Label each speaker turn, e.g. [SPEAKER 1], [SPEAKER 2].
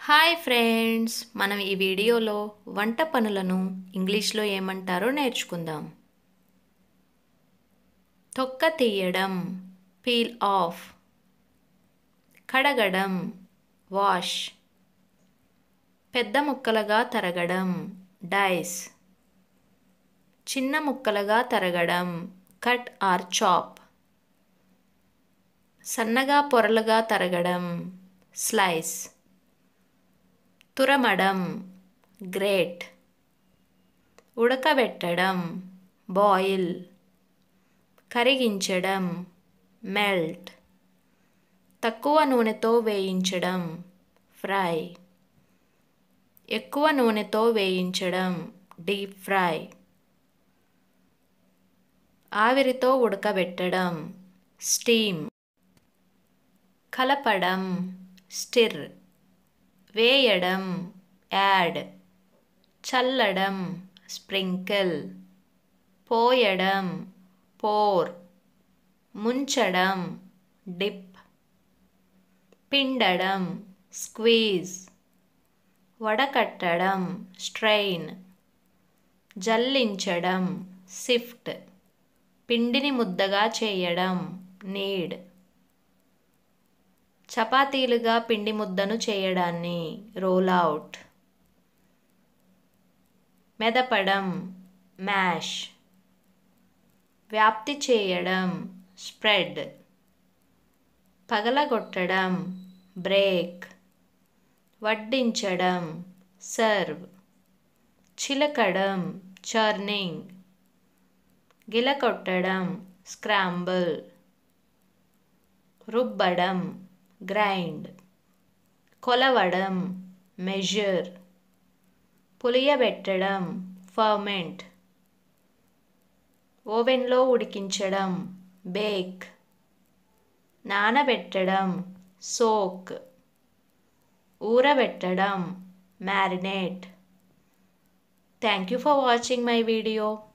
[SPEAKER 1] hi friends మనం ఈ వీడియోలో వంట పనులను ఇంగ్లీష్లో ఏమంటారో నేర్చుకుందాం తొక్క తీయడం పీల్ ఆఫ్ కడగడం వాష్ పెద్ద ముక్కలుగా తరగడం డైస్ చిన్న ముక్కలుగా తరగడం కట్ ఆర్ చాప్ సన్నగా పొరలుగా తరగడం స్లైస్ తురమడం గ్రేట్ ఉడకబెట్టడం బాయిల్ కరిగించడం మెల్ట్ తక్కువ నూనెతో వేయించడం ఫ్రై ఎక్కువ నూనెతో వేయించడం డీప్ ఫ్రై ఆవిరితో ఉడకబెట్టడం స్టీమ్ కలపడం స్టిర్ వేయడం యాడ్ చల్లడం స్ప్రింకిల్ పోయడం పోర్ ముంచడం డిప్ పిండడం స్క్వీజ్ వడకట్టడం స్ట్రెయిన్ జల్లించడం సిఫ్ట్ పిండిని ముద్దగా చేయడం నీడ్ చపాతీలుగా పిండి ముద్దను చేయడాన్ని రోల్ అవుట్ మెదపడం మ్యాష్ వ్యాప్తి చేయడం స్ప్రెడ్ పగలగొట్టడం బ్రేక్ వడ్డించడం సర్వ్ చిలకడం చర్నింగ్ గిలకొట్టడం స్క్రాంబుల్ రుబ్బడం గ్రైండ్ కొలవడం మెజర్ పులియబెట్టడం ఫర్మెంట్ ఓవెన్లో ఉడికించడం బేక్ నానబెట్టడం సోక్ ఊరబెట్టడం marinate thank you for watching my video